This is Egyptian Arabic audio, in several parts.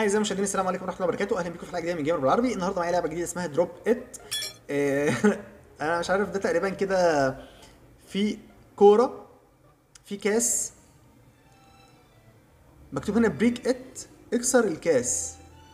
اعزائي المشاهدين السلام عليكم ورحمه الله وبركاته اهلا بكم في حلقه جديده من جيمر بالعربي النهارده معايا لعبه جديده اسمها دروب ات انا مش عارف ده تقريبا كده في كوره في كاس مكتوب هنا بريك ات اكسر الكاس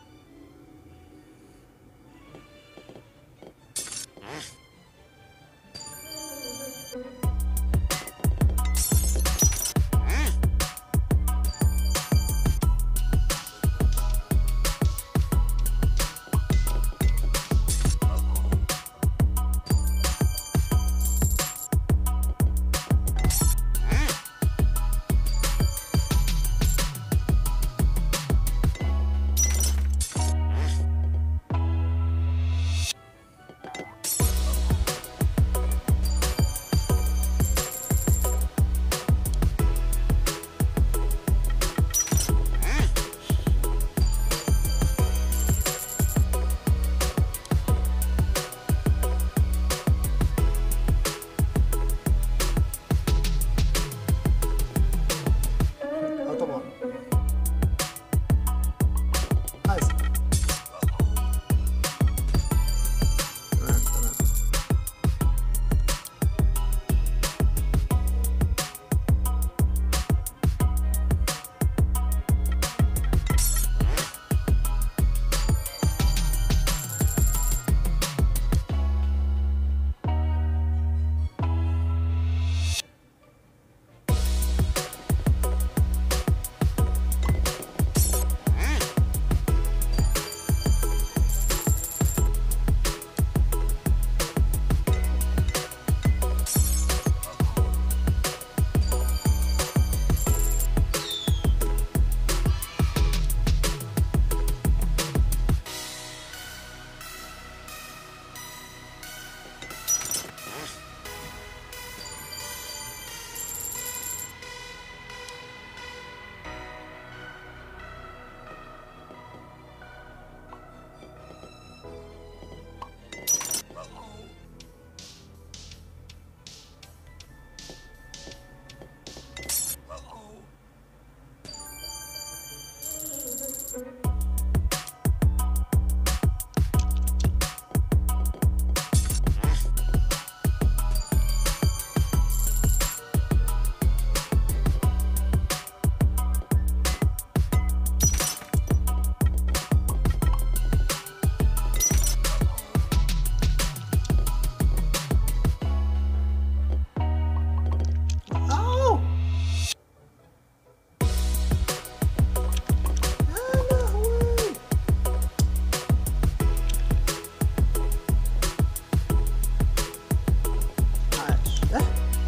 اه طبعا عايز تمام تمام أوه! يا لهوي! عاش اه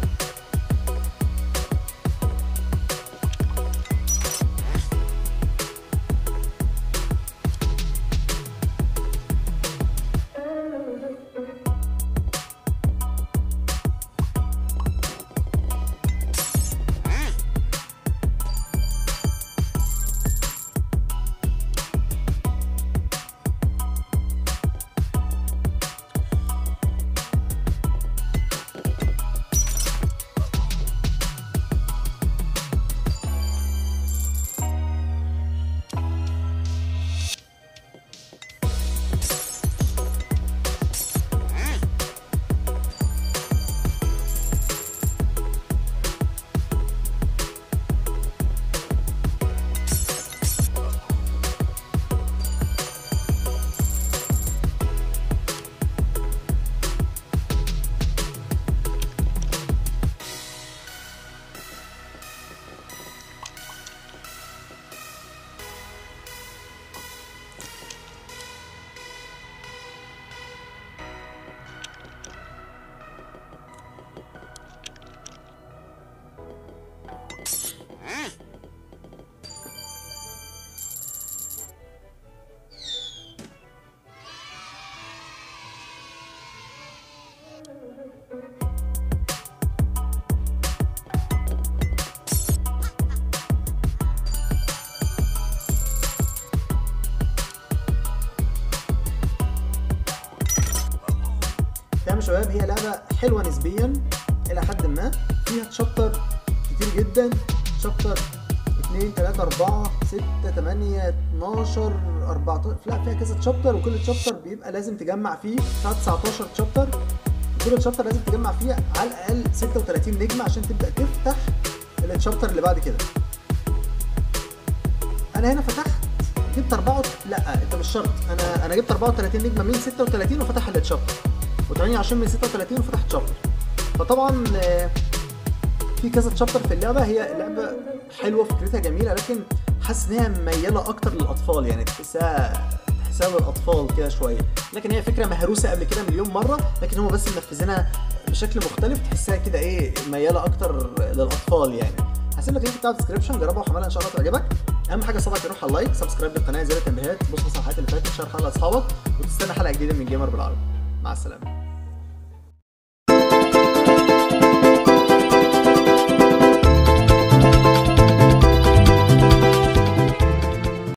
تمام يا شباب هي لعبة حلوة نسبيا إلى حد ما فيها تشابتر كتير جدا شابتر 2 3 4 6 8 12 14 لا فيها كذا تشابتر وكل تشابتر بيبقى لازم تجمع فيه بتاع 19 تشابتر كل تشابتر لازم تجمع فيه على الاقل 36 نجمه عشان تبدا تفتح التشابتر اللي بعد كده انا هنا فتحت جبت 4 لا انت مش شرط انا انا جبت 34 نجمه من 36 وفتح التشابتر و28 من 36 وفتح تشابتر فطبعا آه، في كذا تشابتر في اللعبه هي اللعبه حلوه فكرتها جميله لكن حاسس ان هي مياله اكتر للاطفال يعني تحسها تحسها للاطفال كده شويه لكن هي فكره مهروسه قبل كده مليون مره لكن هم بس منفذينها بشكل مختلف تحسها كده ايه مياله اكتر للاطفال يعني هسيب لك اللينك بتاع الديسكربشن جربها وحملها ان شاء الله تعجبك اهم حاجه صبعك يروح على اللايك سبسكرايب للقناه زر التنبيهات بص على الحلقات اللي فاتت شير الحلقه لاصحابك وتستنى حلقه جديده من جيمر بالعربي مع السلامه